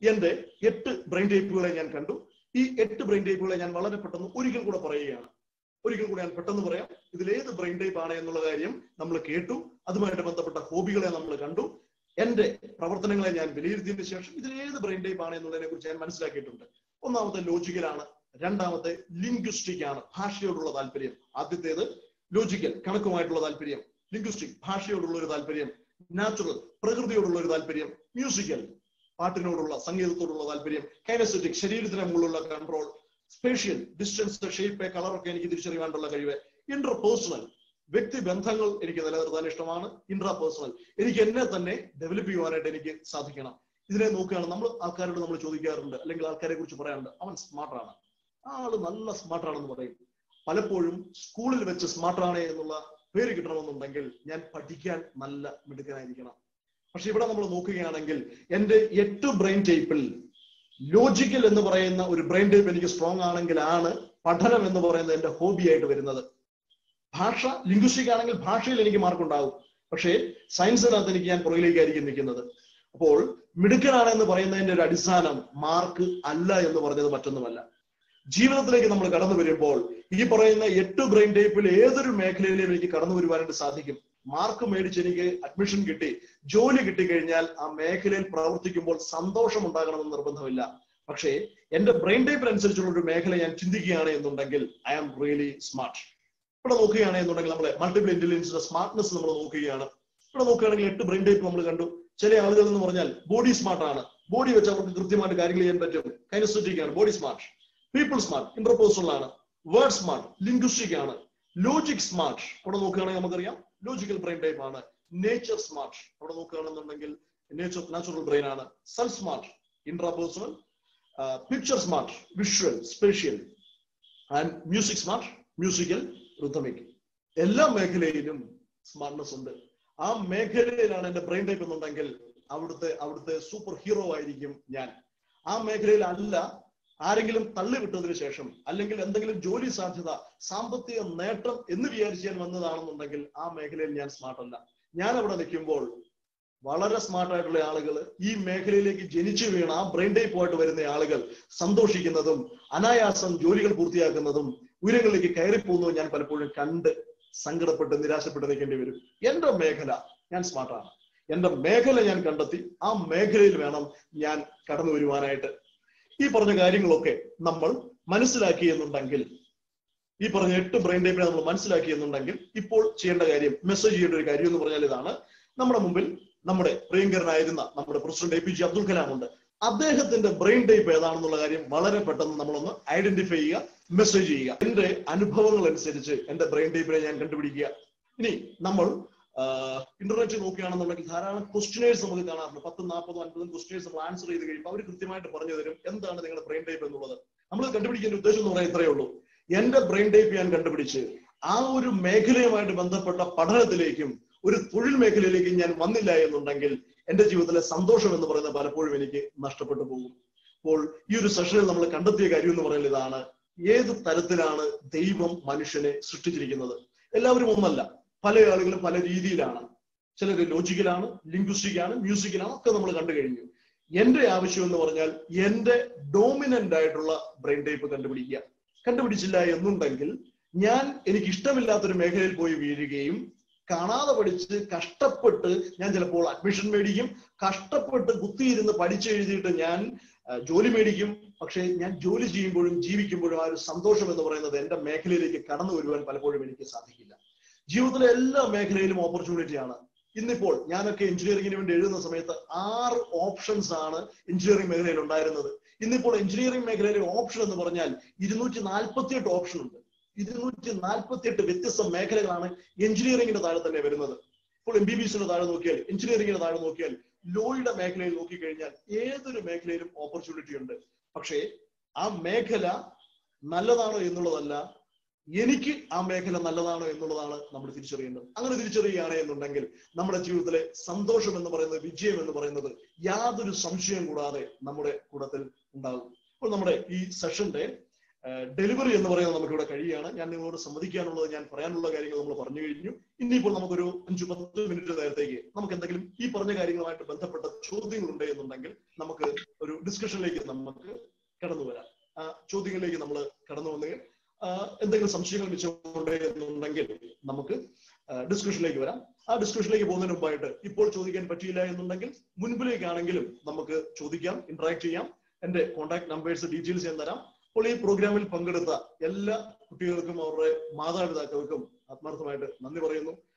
എന്റെ എട്ട് ബ്രെയിൻ ടൈപ്പുകളെ ഞാൻ കണ്ടു ഈ എട്ട് ബ്രെയിൻ ടൈപ്പുകളെ ഞാൻ വളരെ പെട്ടെന്ന് ഒരിക്കൽ കൂടെ പറയുകയാണ് ഒരിക്കൽ കൂടെ ഞാൻ പെട്ടെന്ന് പറയാം ഇതിലേത് ബ്രെയിൻ ടൈപ്പ് ആണ് എന്നുള്ള കാര്യം നമ്മൾ കേട്ടു അതുമായിട്ട് ബന്ധപ്പെട്ട ഹോബികളെ നമ്മൾ കണ്ടു എന്റെ പ്രവർത്തനങ്ങളെ ഞാൻ വിലയിരുത്തിയതിനു ശേഷം ഇതിലേത് ബ്രെയിൻ ടൈപ്പ് ആണ് എന്നുള്ളതിനെ കുറിച്ച് ഞാൻ മനസ്സിലാക്കിയിട്ടുണ്ട് ഒന്നാമത്തെ ലോജിക്കലാണ് രണ്ടാമത്തെ ലിംഗ്വിസ്റ്റിക് ആണ് ഭാഷയോടുള്ള താല്പര്യം ആദ്യത്തേത് ലോജിക്കൽ കണക്കുമായിട്ടുള്ള താല്പര്യം ലിംഗ്വിസ്റ്റിക് ഭാഷയോടുള്ള ഒരു താല്പര്യം നാച്ചുറൽ പ്രകൃതിയോടുള്ള ഒരു താല്പര്യം മ്യൂസിക്കൽ പാട്ടിനോടുള്ള സംഗീതത്തോടുള്ള താല്പര്യം കൈനസറ്റിക് ശരീരത്തിന് മുകളിലുള്ള control spatial distance shape colour ഒക്കെ എനിക്ക് തിരിച്ചറിയാനുള്ള കഴിവ് ഇന്റർ പേഴ്സണൽ വ്യക്തി ബന്ധങ്ങൾ എനിക്ക് നിലനിർത്താൻ ഇഷ്ടമാണ് ഇൻട്രാ പേഴ്സണൽ എനിക്ക് എന്നെ തന്നെ ഡെവലപ്പ് ചെയ്യുവാനായിട്ട് എനിക്ക് സാധിക്കണം ഇതിനെ നോക്കുകയാണ് നമ്മൾ ആൾക്കാരോട് നമ്മൾ ചോദിക്കാറുണ്ട് അല്ലെങ്കിൽ ആൾക്കാരെ കുറിച്ച് പറയാറുണ്ട് അവൻ സ്മാർട്ടാണ് ആ ആള് നല്ല സ്മാർട്ടാണെന്ന് പറയും പലപ്പോഴും സ്കൂളിൽ വെച്ച് സ്മാർട്ടാണ് എന്നുള്ള പേര് കിട്ടണമെന്നുണ്ടെങ്കിൽ ഞാൻ പഠിക്കാൻ നല്ല മിടുക്കനായിരിക്കണം പക്ഷെ ഇവിടെ നമ്മൾ നോക്കുകയാണെങ്കിൽ എന്റെ എട്ട് ബ്രെയിൻ ടൈപ്പിൽ ലോജിക്കൽ എന്ന് പറയുന്ന ഒരു ബ്രെയിൻ ടൈപ്പ് എനിക്ക് സ്ട്രോങ് ആണെങ്കിലാണ് പഠനം എന്ന് പറയുന്നത് എന്റെ ഹോബിയായിട്ട് വരുന്നത് ഭാഷ ലിംഗ്വിസ്റ്റിക് ആണെങ്കിൽ ഭാഷയിൽ എനിക്ക് മാർക്ക് ഉണ്ടാകും പക്ഷേ സയൻസിനകത്ത് എനിക്ക് ഞാൻ പുറകിലേക്കായിരിക്കും നിൽക്കുന്നത് അപ്പോൾ മിടുക്കനാണ് എന്ന് പറയുന്നതിന്റെ ഒരു അടിസ്ഥാനം മാർക്ക് അല്ല എന്ന് പറഞ്ഞത് മറ്റൊന്നുമല്ല ജീവിതത്തിലേക്ക് നമ്മൾ കടന്നു വരുമ്പോൾ ഈ പറയുന്ന എട്ട് ബ്രെയിൻ ടൈപ്പിൽ ഏതൊരു മേഖലയിലും എനിക്ക് കടന്നു വരുവാനായിട്ട് സാധിക്കും മാർക്ക് മേടിച്ച് എനിക്ക് അഡ്മിഷൻ കിട്ടി ജോലി കിട്ടിക്കഴിഞ്ഞാൽ ആ മേഖലയിൽ പ്രവർത്തിക്കുമ്പോൾ സന്തോഷം ഉണ്ടാകണമെന്ന് നിർബന്ധമില്ല പക്ഷേ എന്റെ ബ്രെയിൻ ടൈപ്പിനനുസരിച്ചുള്ള ഒരു മേഖല ഞാൻ ചിന്തിക്കുകയാണ് എന്നുണ്ടെങ്കിൽ ഐ ആം റിയലി സ്മാർട്ട് ഇവിടെ നോക്കുകയാണ് എന്നുണ്ടെങ്കിൽ നമ്മളെ മൾട്ടിപ്പിൾ ഇന്റലിജൻസിന്റെ സ്മാർട്ട്നെസ് നമ്മൾ നോക്കുകയാണ് ഇവിടെ നോക്കുകയാണെങ്കിൽ എട്ട് ബ്രെയിൻ ടൈപ്പ് നമ്മൾ കണ്ടു ചില ആളുകൾ എന്ന് പറഞ്ഞാൽ ബോഡി സ്മാർട്ട് ആണ് ബോഡി വെച്ച് അവർക്ക് കൃത്യമായിട്ട് കാര്യങ്ങൾ ചെയ്യാൻ പറ്റും കൈനസ്റ്റിക് ആണ് body smart people smart interpersonal ആണ് വേർഡ് സ്മാർട്ട് ലിംഗ്വിസ്റ്റിക് ആണ് ലോജിക് സ്മാർട്ട് അവിടെ നോക്കുകയാണെങ്കിൽ നമുക്കറിയാം ലോജിക്കൽ ബ്രെയിൻ ടൈപ്പ് ആണ് നേച്ചർ സ്മാർട്ട് അവിടെ നോക്കുകയാണെന്നുണ്ടെങ്കിൽ നേച്ചർ നാച്ചുറൽ ബ്രെയിൻ ആണ് self smart intrapersonal picture smart visual spatial and music smart musical rhythmic എല്ലാ മേഖലയിലും സ്മാർട്ട്നെസ് ഉണ്ട് ആ മേഖലയിലാണ് എന്റെ ബ്രെയിൻ ടൈപ്പ് എന്നുണ്ടെങ്കിൽ അവിടുത്തെ അവിടുത്തെ സൂപ്പർ ഹീറോ ആയിരിക്കും ഞാൻ ആ മേഖലയിൽ അല്ല ആരെങ്കിലും തള്ളിവിട്ടതിന് ശേഷം അല്ലെങ്കിൽ എന്തെങ്കിലും ജോലി സാധ്യത സാമ്പത്തിക നേട്ടം എന്ന് വിചാരിച്ച് ഞാൻ വന്നതാണെന്നുണ്ടെങ്കിൽ ആ മേഖലയിൽ ഞാൻ സ്മാർട്ട് അല്ല ഞാൻ അവിടെ നിൽക്കുമ്പോൾ വളരെ സ്മാർട്ട് ആയിട്ടുള്ള ആളുകൾ ഈ മേഖലയിലേക്ക് ജനിച്ചു വീണ ആ ബ്രെയിൻ ടൈപ്പ് ആയിട്ട് വരുന്ന ആളുകൾ സന്തോഷിക്കുന്നതും അനായാസം ജോലികൾ പൂർത്തിയാക്കുന്നതും ഉയരങ്ങളിലേക്ക് കയറിപ്പോകുന്നതും ഞാൻ പലപ്പോഴും കണ്ട് സങ്കടപ്പെട്ട് നിരാശപ്പെട്ട് നിൽക്കേണ്ടി വരും എന്റെ മേഖല ഞാൻ സ്മാർട്ടാണ് എന്റെ മേഖല ഞാൻ കണ്ടെത്തി ആ മേഖലയിൽ വേണം ഞാൻ കടന്നു വരുവാനായിട്ട് ഈ പറഞ്ഞ കാര്യങ്ങളൊക്കെ നമ്മൾ മനസ്സിലാക്കി എന്നുണ്ടെങ്കിൽ ഈ പറഞ്ഞ എട്ട് ബ്രെയിൻ ടൈപ്പിനെ നമ്മൾ മനസ്സിലാക്കി എന്നുണ്ടെങ്കിൽ ഇപ്പോൾ ചെയ്യേണ്ട കാര്യം മെസ്സേജ് ചെയ്യേണ്ട ഒരു കാര്യം എന്ന് പറഞ്ഞാൽ ഇതാണ് നമ്മുടെ മുമ്പിൽ നമ്മുടെ പ്രിയങ്കരനായിരുന്ന നമ്മുടെ president A P J Abdul Kalam ഉണ്ട് അദ്ദേഹത്തിന്റെ ബ്രെയിൻ ടൈപ്പ് ഏതാണെന്നുള്ള കാര്യം വളരെ പെട്ടെന്ന് നമ്മളൊന്ന് ഐഡന്റിഫൈ ചെയ്യുക മെസ്സേജ് ചെയ്യുക എന്റെ അനുഭവങ്ങൾ അനുസരിച്ച് എന്റെ ബ്രെയിൻ ടൈപ്പിനെ ഞാൻ കണ്ടുപിടിക്കുക ഇനി നമ്മൾ ഇന്റർനെറ്റ് നോക്കുകയാണെന്നുണ്ടെങ്കിൽ ധാരാളം ക്വസ്റ്റ്യനേഴ്സ് നമുക്ക് കാണാറുണ്ട് പത്തും നാൽപ്പതും അൻപതും ക്വസ്റ്റ്യൻസ് നമ്മൾ ആൻസർ ചെയ്ത് കഴിയുമ്പോൾ അവർ കൃത്യമായിട്ട് പറഞ്ഞു തരും എന്താണ് നിങ്ങളുടെ ബ്രെയിൻ ടൈപ്പ് എന്നുള്ളത് നമ്മൾ കണ്ടുപിടിക്കേണ്ട ഉദ്ദേശം എന്ന് പറയാൻ ഇത്രയേ ഉള്ളൂ എന്റെ ബ്രെയിൻ ടൈപ്പ് ഞാൻ കണ്ടുപിടിച്ച് ആ ഒരു മേഖലയുമായിട്ട് ബന്ധപ്പെട്ട പഠനത്തിലേക്കും ഒരു തൊഴിൽ മേഖലയിലേക്കും ഞാൻ വന്നില്ല എന്നുണ്ടെങ്കിൽ എന്റെ ജീവിതത്തിലെ സന്തോഷം എന്ന് പറയുന്നത് പലപ്പോഴും എനിക്ക് നഷ്ടപ്പെട്ടു പോകും അപ്പോൾ ഈ ഒരു സെഷനിൽ നമ്മൾ കണ്ടെത്തിയ കാര്യം എന്ന് പറയുന്നത് ഇതാണ് ഏത് തരത്തിലാണ് ദൈവം മനുഷ്യനെ സൃഷ്ടിച്ചിരിക്കുന്നത് എല്ലാവരും ഒന്നല്ല പല ആളുകളും പല രീതിയിലാണ് ചിലർ ലോജിക്കലാണ് ലിംഗ്വിസ്റ്റിക് ആണ് മ്യൂസിക്കലാണ് ഒക്കെ നമ്മൾ കണ്ടു കഴിഞ്ഞു എന്റെ ആവശ്യം എന്ന് പറഞ്ഞാൽ എന്റെ ഡോമിനന്റ് ആയിട്ടുള്ള ബ്രെയിൻ ടൈപ്പ് കണ്ടുപിടിക്കുക കണ്ടുപിടിച്ചില്ല എന്നുണ്ടെങ്കിൽ ഞാൻ എനിക്ക് ഇഷ്ടമില്ലാത്തൊരു മേഖലയിൽ പോയി വീഴുകയും കാണാതെ പഠിച്ച് കഷ്ടപ്പെട്ട് ഞാൻ ചിലപ്പോൾ അഡ്മിഷൻ മേടിക്കും കഷ്ടപ്പെട്ട് കുത്തിയിരുന്ന് പഠിച്ചെഴുതിയിട്ട് ഞാൻ ജോലി മേടിക്കും പക്ഷേ ഞാൻ ജോലി ചെയ്യുമ്പോഴും ജീവിക്കുമ്പോഴും ആ ഒരു സന്തോഷം എന്ന് പറയുന്നത് എന്റെ മേഖലയിലേക്ക് കടന്നു വരുവാൻ പലപ്പോഴും എനിക്ക് സാധിക്കില്ല ജീവിതത്തിലെ എല്ലാ മേഖലയിലും ഓപ്പർച്യൂണിറ്റി ആണ് ഇന്നിപ്പോൾ ഞാനൊക്കെ എഞ്ചിനീയറിംഗിന് വേണ്ടി എഴുതുന്ന സമയത്ത് ആറ് ഓപ്ഷൻസ് ആണ് എഞ്ചിനീയറിംഗ് മേഖലയിൽ ഉണ്ടായിരുന്നത് ഇന്നിപ്പോൾ എഞ്ചിനീയറിംഗ് മേഖലയിലെ ഓപ്ഷൻ എന്ന് പറഞ്ഞാൽ ഇരുന്നൂറ്റി നാൽപ്പത്തി എട്ട് ഓപ്ഷൻ ഉണ്ട് ഇരുന്നൂറ്റി നാൽപ്പത്തി എട്ട് വ്യത്യസ്ത മേഖലകളാണ് എഞ്ചിനീയറിംഗിന്റെ താഴെ തന്നെ വരുന്നത് ഇപ്പോൾ എം ബി ബി എസിന്റെ താഴെ നോക്കിയാൽ എഞ്ചിനീയറിംഗിന്റെ താഴെ നോക്കിയാൽ ലോയുടെ മേഖലയിൽ നോക്കിക്കഴിഞ്ഞാൽ ഏതൊരു മേഖലയിലും ഓപ്പർച്യൂണിറ്റി ഉണ്ട് പക്ഷേ ആ മേഖല നല്ലതാണോ എന്നുള്ളതല്ല എനിക്ക് ആ മേഖല നല്ലതാണോ എന്നുള്ളതാണ് നമ്മൾ തിരിച്ചറിയേണ്ടത് അങ്ങനെ തിരിച്ചറിയുകയാണ് എന്നുണ്ടെങ്കിൽ നമ്മുടെ ജീവിതത്തിലെ സന്തോഷം എന്ന് പറയുന്നത് വിജയം എന്ന് പറയുന്നത് യാതൊരു സംശയം കൂടാതെ നമ്മുടെ കൂടത്തിൽ ഉണ്ടാകും അപ്പോൾ നമ്മുടെ ഈ സെഷന്റെ ഡെലിവറി എന്ന് പറയുന്നത് നമുക്കിവിടെ കഴിയുകയാണ് ഞാൻ നിങ്ങളോട് സമ്മതിക്കാനുള്ളത് ഞാൻ പറയാനുള്ള കാര്യങ്ങൾ നമ്മൾ പറഞ്ഞു കഴിഞ്ഞു ഇനിയിപ്പോൾ നമുക്കൊരു അഞ്ചു പത്ത് മിനിറ്റ് നേരത്തേക്ക് നമുക്ക് എന്തെങ്കിലും ഈ പറഞ്ഞ കാര്യങ്ങളുമായിട്ട് ബന്ധപ്പെട്ട ചോദ്യങ്ങൾ ഉണ്ട് എന്നുണ്ടെങ്കിൽ നമുക്ക് ഒരു ഡിസ്കഷനിലേക്ക് നമുക്ക് കടന്നു വരാം ആ ചോദ്യങ്ങളിലേക്ക് നമ്മൾ കടന്നു വന്നെങ്കിൽ എന്തെങ്കിലും സംശയങ്ങൾ മിച്ചമുണ്ട് എന്നുണ്ടെങ്കിൽ നമുക്ക് ഡിസ്കഷനിലേക്ക് വരാം ആ ഡിസ്കഷനിലേക്ക് പോകുന്നതിന് മുമ്പായിട്ട് ഇപ്പോൾ ചോദിക്കാൻ പറ്റിയില്ല എന്നുണ്ടെങ്കിൽ മുൻപിലേക്കാണെങ്കിലും നമുക്ക് ചോദിക്കാം ഇന്ററാക്ട് ചെയ്യാം എന്റെ കോൺടാക്ട് നമ്പേഴ്സ് ഡീറ്റെയിൽസ് ഞാൻ തരാം അപ്പോൾ ഈ പ്രോഗ്രാമിൽ പങ്കെടുത്ത എല്ലാ കുട്ടികൾക്കും അവരുടെ മാതാപിതാക്കൾക്കും ആത്മാർത്ഥമായിട്ട് നന്ദി പറയുന്നു